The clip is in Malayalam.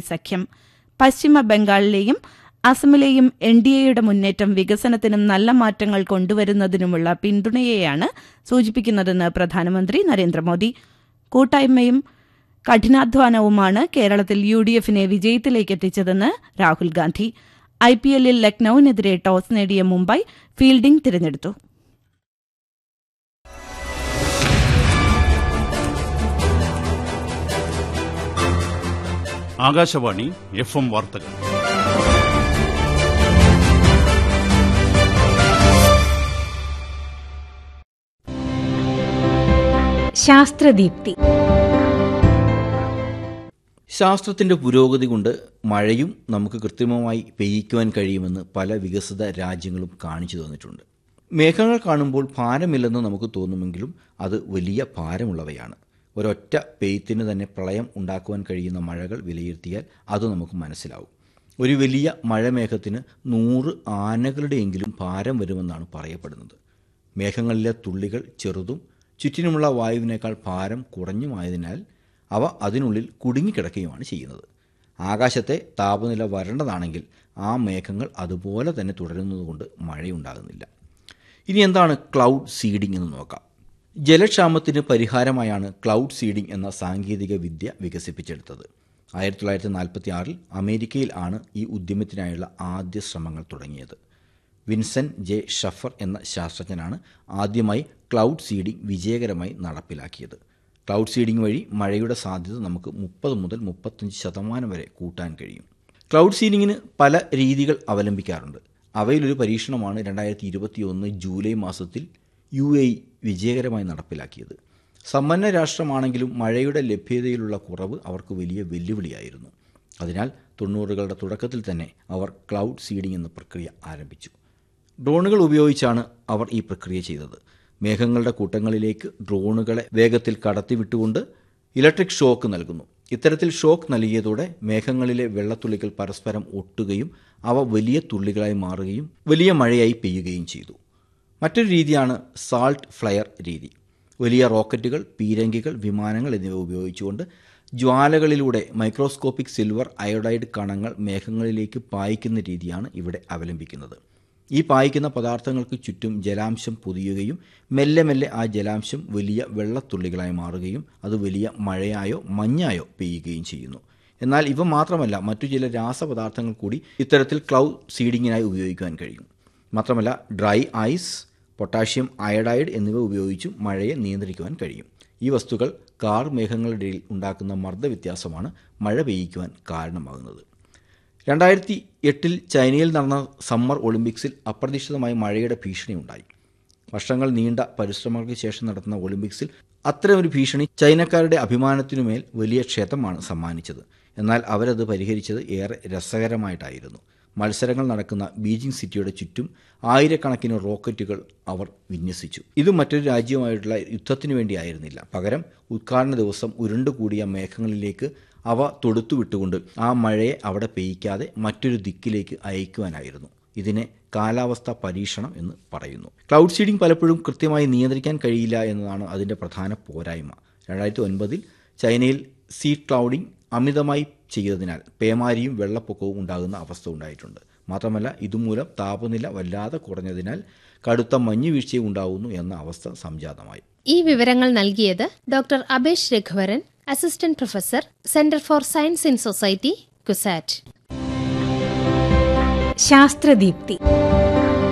സഖ്യം പശ്ചിമ ബംഗാളിലെയും അസമിലെയും എൻ ഡി എയുടെ മുന്നേറ്റം വികസനത്തിനും നല്ല മാറ്റങ്ങൾ കൊണ്ടുവരുന്നതിനുമുള്ള പിന്തുണയെയാണ് സൂചിപ്പിക്കുന്നതെന്ന് പ്രധാനമന്ത്രി നരേന്ദ്രമോദി കൂട്ടായ്മയും കഠിനാധ്വാനവുമാണ് കേരളത്തിൽ യു ഡി എഫിനെ വിജയത്തിലേക്ക് എത്തിച്ചതെന്ന് രാഹുൽ ഗാന്ധി ഐ പി എല്ലിൽ ലക്നൌവിനെതിരെ ടോസ് നേടിയ മുംബൈ ഫീൽഡിംഗ് തിരഞ്ഞെടുത്തു ആകാശവാണി എഫ് എം വാർത്തകൾ ശാസ്ത്രദീപ്തി ശാസ്ത്രത്തിന്റെ പുരോഗതി കൊണ്ട് മഴയും നമുക്ക് കൃത്രിമമായി പെയ്യിക്കുവാൻ കഴിയുമെന്ന് പല വികസിത രാജ്യങ്ങളും കാണിച്ചു തന്നിട്ടുണ്ട് മേഘങ്ങൾ കാണുമ്പോൾ ഭാരമില്ലെന്ന് നമുക്ക് തോന്നുമെങ്കിലും അത് വലിയ ഭാരമുള്ളവയാണ് ഒരൊറ്റ പെയ്ത്തിന് തന്നെ പ്രളയം ഉണ്ടാക്കുവാൻ കഴിയുന്ന മഴകൾ വിലയിരുത്തിയാൽ അത് നമുക്ക് മനസ്സിലാവും ഒരു വലിയ മഴമേഘത്തിന് നൂറ് ആനകളുടെയെങ്കിലും ഭാരം വരുമെന്നാണ് പറയപ്പെടുന്നത് മേഘങ്ങളിലെ തുള്ളികൾ ചെറുതും ചുറ്റിനുമുള്ള വായുവിനേക്കാൾ ഭാരം കുറഞ്ഞുമായതിനാൽ അവ അതിനുള്ളിൽ കുടുങ്ങിക്കിടക്കുകയുമാണ് ചെയ്യുന്നത് ആകാശത്തെ താപനില വരേണ്ടതാണെങ്കിൽ ആ മേഘങ്ങൾ അതുപോലെ തന്നെ തുടരുന്നതുകൊണ്ട് മഴയുണ്ടാകുന്നില്ല ഇനി എന്താണ് ക്ലൗഡ് സീഡിംഗ് എന്ന് നോക്കാം ജലക്ഷാമത്തിന് പരിഹാരമായാണ് ക്ലൗഡ് സീഡിംഗ് എന്ന സാങ്കേതിക വിദ്യ വികസിപ്പിച്ചെടുത്തത് ആയിരത്തി തൊള്ളായിരത്തി നാൽപ്പത്തി ആറിൽ അമേരിക്കയിൽ ആണ് ഈ ഉദ്യമത്തിനായുള്ള ആദ്യ ശ്രമങ്ങൾ തുടങ്ങിയത് വിൻസെന്റ് ജെ ഷഫർ എന്ന ശാസ്ത്രജ്ഞനാണ് ആദ്യമായി ക്ലൗഡ് സീഡിംഗ് വിജയകരമായി നടപ്പിലാക്കിയത് ക്ലൗഡ് സീഡിംഗ് വഴി മഴയുടെ സാധ്യത നമുക്ക് മുപ്പത് മുതൽ മുപ്പത്തഞ്ച് ശതമാനം വരെ കൂട്ടാൻ കഴിയും ക്ലൗഡ് സീഡിങ്ങിന് പല രീതികൾ അവലംബിക്കാറുണ്ട് അവയിലൊരു പരീക്ഷണമാണ് രണ്ടായിരത്തി ഇരുപത്തിയൊന്ന് ജൂലൈ മാസത്തിൽ യു എ വിജയകരമായി നടപ്പിലാക്കിയത് സമ്പന്ന രാഷ്ട്രമാണെങ്കിലും മഴയുടെ ലഭ്യതയിലുള്ള കുറവ് അവർക്ക് വലിയ വെല്ലുവിളിയായിരുന്നു അതിനാൽ തൊണ്ണൂറുകളുടെ തുടക്കത്തിൽ തന്നെ അവർ ക്ലൗഡ് സീഡിംഗ് എന്ന പ്രക്രിയ ആരംഭിച്ചു ഡ്രോണുകൾ ഉപയോഗിച്ചാണ് അവർ ഈ പ്രക്രിയ ചെയ്തത് മേഘങ്ങളുടെ കൂട്ടങ്ങളിലേക്ക് ഡ്രോണുകളെ വേഗത്തിൽ കടത്തിവിട്ടുകൊണ്ട് ഇലക്ട്രിക് ഷോക്ക് നൽകുന്നു ഇത്തരത്തിൽ ഷോക്ക് നൽകിയതോടെ മേഘങ്ങളിലെ വെള്ളത്തുള്ളികൾ പരസ്പരം ഒട്ടുകയും അവ വലിയ തുള്ളികളായി മാറുകയും വലിയ മഴയായി പെയ്യുകയും ചെയ്തു മറ്റൊരു രീതിയാണ് സാൾട്ട് ഫ്ലയർ രീതി വലിയ റോക്കറ്റുകൾ പീരങ്കികൾ വിമാനങ്ങൾ എന്നിവ ഉപയോഗിച്ചുകൊണ്ട് ജ്വാലകളിലൂടെ മൈക്രോസ്കോപ്പിക് സിൽവർ അയോഡൈഡ് കണങ്ങൾ മേഘങ്ങളിലേക്ക് പായിക്കുന്ന രീതിയാണ് ഇവിടെ അവലംബിക്കുന്നത് ഈ പായിക്കുന്ന പദാർത്ഥങ്ങൾക്ക് ചുറ്റും ജലാംശം പൊതിയുകയും മെല്ലെ മെല്ലെ ആ ജലാംശം വലിയ വെള്ളത്തുള്ളികളായി മാറുകയും അത് വലിയ മഴയായോ മഞ്ഞായോ പെയ്യുകയും ചെയ്യുന്നു എന്നാൽ ഇവ മാത്രമല്ല മറ്റു ചില രാസപദാർത്ഥങ്ങൾ കൂടി ഇത്തരത്തിൽ ക്ലൗ സീഡിങ്ങിനായി ഉപയോഗിക്കുവാൻ കഴിയും മാത്രമല്ല ഡ്രൈ ഐസ് പൊട്ടാഷ്യം അയഡൈഡ് എന്നിവ ഉപയോഗിച്ചും മഴയെ നിയന്ത്രിക്കുവാൻ കഴിയും ഈ വസ്തുക്കൾ കാർ മേഘങ്ങളുടെ ഇടയിൽ ഉണ്ടാക്കുന്ന മർദ്ദവ്യത്യാസമാണ് മഴ പെയ്യിക്കുവാൻ കാരണമാകുന്നത് രണ്ടായിരത്തി എട്ടിൽ ചൈനയിൽ നടന്ന സമ്മർ ഒളിമ്പിക്സിൽ അപ്രതീക്ഷിതമായി മഴയുടെ ഭീഷണി ഉണ്ടായി വർഷങ്ങൾ നീണ്ട പരിശ്രമങ്ങൾക്ക് ശേഷം നടത്തുന്ന ഒളിമ്പിക്സിൽ അത്തരമൊരു ഭീഷണി ചൈനക്കാരുടെ അഭിമാനത്തിനുമേൽ വലിയ ക്ഷതമാണ് സമ്മാനിച്ചത് എന്നാൽ അവരത് പരിഹരിച്ചത് ഏറെ രസകരമായിട്ടായിരുന്നു മത്സരങ്ങൾ നടക്കുന്ന ബീജിംഗ് സിറ്റിയുടെ ചുറ്റും ആയിരക്കണക്കിന് റോക്കറ്റുകൾ അവർ വിന്യസിച്ചു ഇത് മറ്റൊരു രാജ്യവുമായിട്ടുള്ള യുദ്ധത്തിനു വേണ്ടിയായിരുന്നില്ല പകരം ഉദ്ഘാടന ദിവസം ഉരുണ്ടുകൂടിയ മേഘങ്ങളിലേക്ക് അവ തൊടുത്തു വിട്ടുകൊണ്ട് ആ മഴയെ അവിടെ പെയ്യിക്കാതെ മറ്റൊരു ദിക്കിലേക്ക് അയക്കുവാനായിരുന്നു ഇതിനെ കാലാവസ്ഥ പരീക്ഷണം എന്ന് പറയുന്നു ക്ലൗഡ് സീഡിംഗ് പലപ്പോഴും കൃത്യമായി നിയന്ത്രിക്കാൻ കഴിയില്ല എന്നതാണ് അതിൻ്റെ പ്രധാന പോരായ്മ രണ്ടായിരത്തി ഒൻപതിൽ ചൈനയിൽ സീഡ് ക്ലൗഡിംഗ് അമിതമായി ചെയ്തതിനാൽ പേമാരിയും വെള്ളപ്പൊക്കവും ഉണ്ടാകുന്ന അവസ്ഥ ഉണ്ടായിട്ടുണ്ട് മാത്രമല്ല ഇതുമൂലം താപനില വല്ലാതെ കുറഞ്ഞതിനാൽ കടുത്ത മഞ്ഞുവീഴ്ചയും ഉണ്ടാകുന്നു എന്ന അവസ്ഥ സംജാതമായി ഈ വിവരങ്ങൾ നൽകിയത് doctor Abesh Raghuvaran assistant professor centre for science in society CUSAT ശാസ്ത്രദീപ്തി